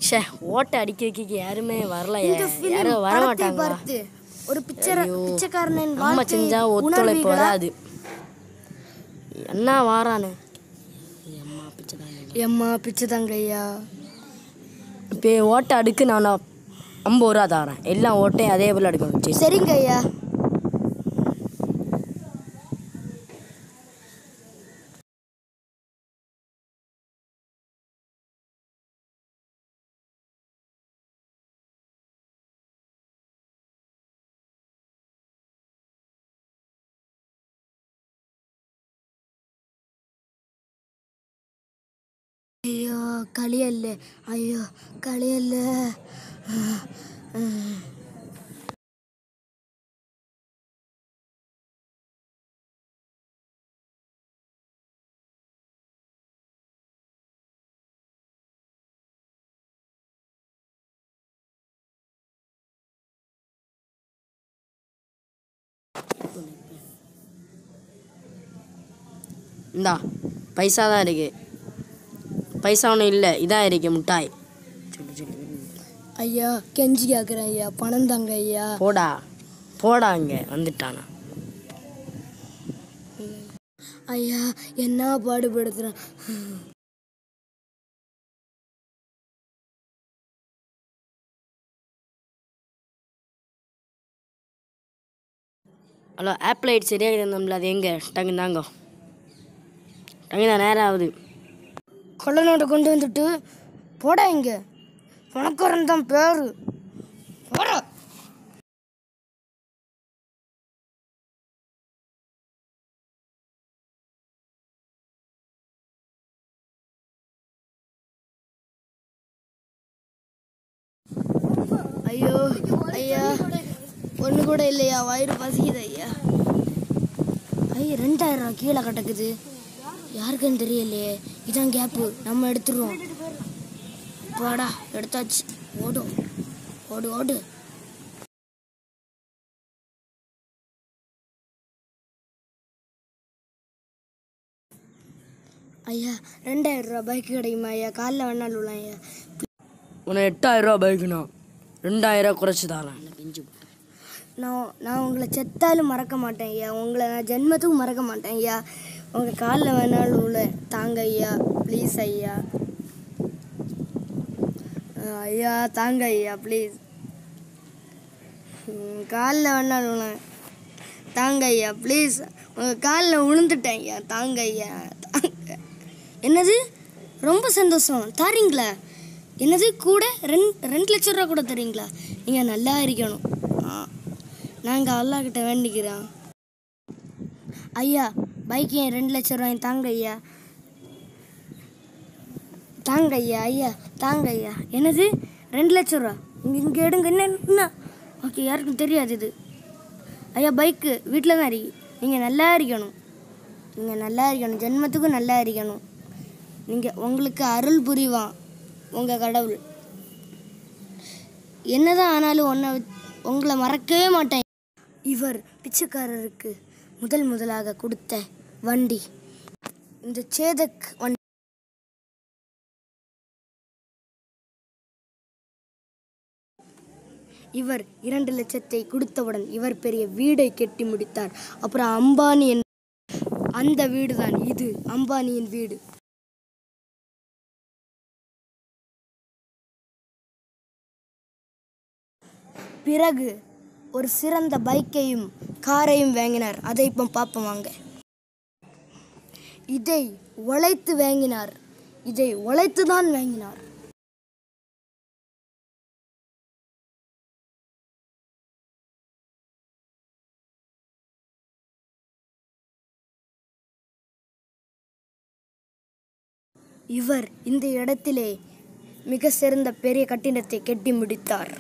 ச்சே ஓட்டை அடிக்கிறதுக்கு யாருமே வரலையே இந்த film யாரும் வர படத்தை மாட்டாங்களா பார்த்து ஒரு பிச்சர ஐயோ, பிச்சைக்காரனின் நம்ம வாழ்க்கை செஞ்சா ஒத்துழைப்பு உணர்வீர்களா? வராது என்ன வாரானு அம்மா பிச்சை தான் எம்மா பிச்சை தாங்க ஐயா இப்போ ஓட்டை அடுக்கு நான் ஐம்பது ரூபா தரேன் எல்லாம் ஓட்டையும் அதே போல் எடுக்கணும் சரி சரிங்க ஐயா ஐயோ களியல்ல ஐயோ களியல்ல இந்தா பைசா தான் இருக்கு பைசா ஒன்றும் இல்லை இதான் இருக்கு மிட்டாய் சொல்லு சொல்லு ஐயா கெஞ்சி கேட்குறேன் ஐயா பணம் தாங்க ஐயா போடா போடா இங்கே வந்துட்டானா ஐயா என்ன பாடுபடுத்துறேன் ஹலோ ஆப்பிள் லைட் சரியாக இருந்தோம்ல அது எங்கே டங்கு தாங்க டங்கு தான் நேரம் ஆகுது கொள்ள நோட்டை கொண்டு வந்துட்டு போடா இங்க பணக்காரன் தான் பேரு போடா ஐயோ ஐயா ஒன்று கூட இல்லையா வயிறு பசிக்குது ஐயா ஐயா ரெண்டாயிரம் ரூபா கீழே கிடக்குது யாருக்குன்னு தெரியலையே இதான் கேப்பு நம்ம எடுத்துருவோம் போடா எடுத்தாச்சு ஓடும் ஓடு ஓடு ஐயா ரெண்டாயிரம் ரூபா பைக் கிடைக்குமா ஐயா காலைல வேணாலும் விடலாம் ஐயா உனக்கு எட்டாயிரம் ரூபா பைக்குண்ணா ரெண்டாயிரம் குறைச்சி தரேன் பிஞ்சு நான் நான் உங்களை செத்தாலும் மறக்க மாட்டேன் ஐயா உங்களை நான் ஜென்மத்துக்கும் மறக்க மாட்டேன் ஐயா உங்கள் காலில் வேணாலும் உள்ள தாங்க ஐயா ப்ளீஸ் ஐயா அஹ் ஐயா தாங்க ஐயா ப்ளீஸ் காலில் வேணாலும் உள்ள தாங்க ஐயா ப்ளீஸ் உங்கள் காலில் விழுந்துட்டேன் ஐயா தாங்க ஐயா தாங்க என்னது ரொம்ப சந்தோஷம் தாரீங்களா என்னது கூட ரெண்டு ரெண்டு லட்ச ரூபா கூட தரீங்களா நீங்கள் நல்லா இருக்கணும் ஆ நாங்கள் அல்லாஹ்கிட்ட வேண்டிக்கிறோம் ஐயா பைக் ஏன் ரெண்டு லட்ச ரூபாய் தாங்க ஐயா தாங்க ஐயா ஐயா தாங்க ஐயா என்னது ரெண்டு லட்ச ரூபா இங்கே இங்கே எடுங்க என்ன என்ன ஓகே யாருக்கும் தெரியாது இது ஐயா பைக்கு வீட்டில் தான் இருக்கு நீங்கள் நல்லா இருக்கணும் நீங்கள் நல்லா இருக்கணும் ஜென்மத்துக்கும் நல்லா இருக்கணும் நீங்கள் உங்களுக்கு அருள் புரிவான் உங்கள் கடவுள் என்னதான் ஆனாலும் ஒன்றை உங்களை மறக்கவே மாட்டேன் இவர் பிச்சைக்காரருக்கு முதல் முதலாக கொடுத்த வண்டி இந்த சேதக் வண்டி இவர் இரண்டு லட்சத்தை கொடுத்தவுடன் இவர் பெரிய வீடை கட்டி முடித்தார் அப்புறம் அம்பானி என் அந்த வீடுதான் இது அம்பானியின் வீடு பிறகு ஒரு சிறந்த பைக்கையும் காரையும் வாங்கினார் அதை இப்போ பார்ப்போம் வாங்க இதை உழைத்து வாங்கினார் இதை உழைத்து தான் வாங்கினார் இவர் இந்த இடத்திலே மிக சிறந்த பெரிய கட்டிடத்தை கட்டி முடித்தார்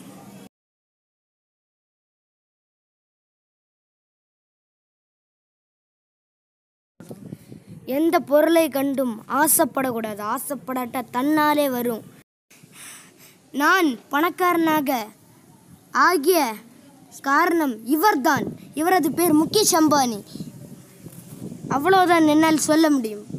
எந்த பொருளை கண்டும் ஆசைப்படக்கூடாது ஆசைப்படாட்டா தன்னாலே வரும் நான் பணக்காரனாக ஆகிய காரணம் இவர்தான் இவரது பேர் முகேஷ் அம்பானி அவ்வளவுதான் என்னால் சொல்ல முடியும்